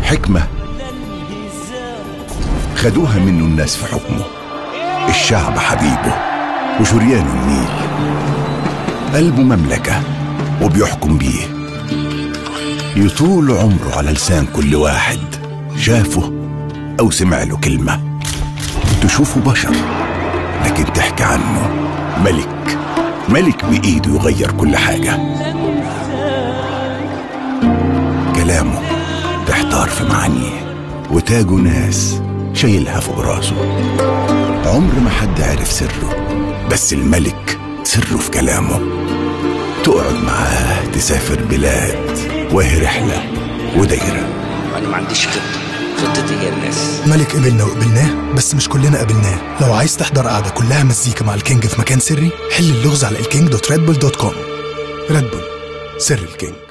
حكمة خدوها منه الناس في حكمه الشعب حبيبه وشريان النيل قلبه مملكة وبيحكم بيه يطول عمره على لسان كل واحد شافه أو سمع له كلمة تشوفه بشر لكن تحكي عنه ملك ملك بإيده يغير كل حاجة كلامه تحتار في معانيه وتاجه ناس شايلها فوق راسه عمر ما حد عرف سره بس الملك سره في كلامه تقعد معاه تسافر بلاد وهي رحلة ودايرة انا ما عنديش خطه خطتي هي الناس ملك قبلنا وقبلناه بس مش كلنا قبلناه لو عايز تحضر قعدة كلها مزيكا مع الكينج في مكان سري حل اللغز على الكينج دوت ريد بول دوت كوم ريد بول سر الكينج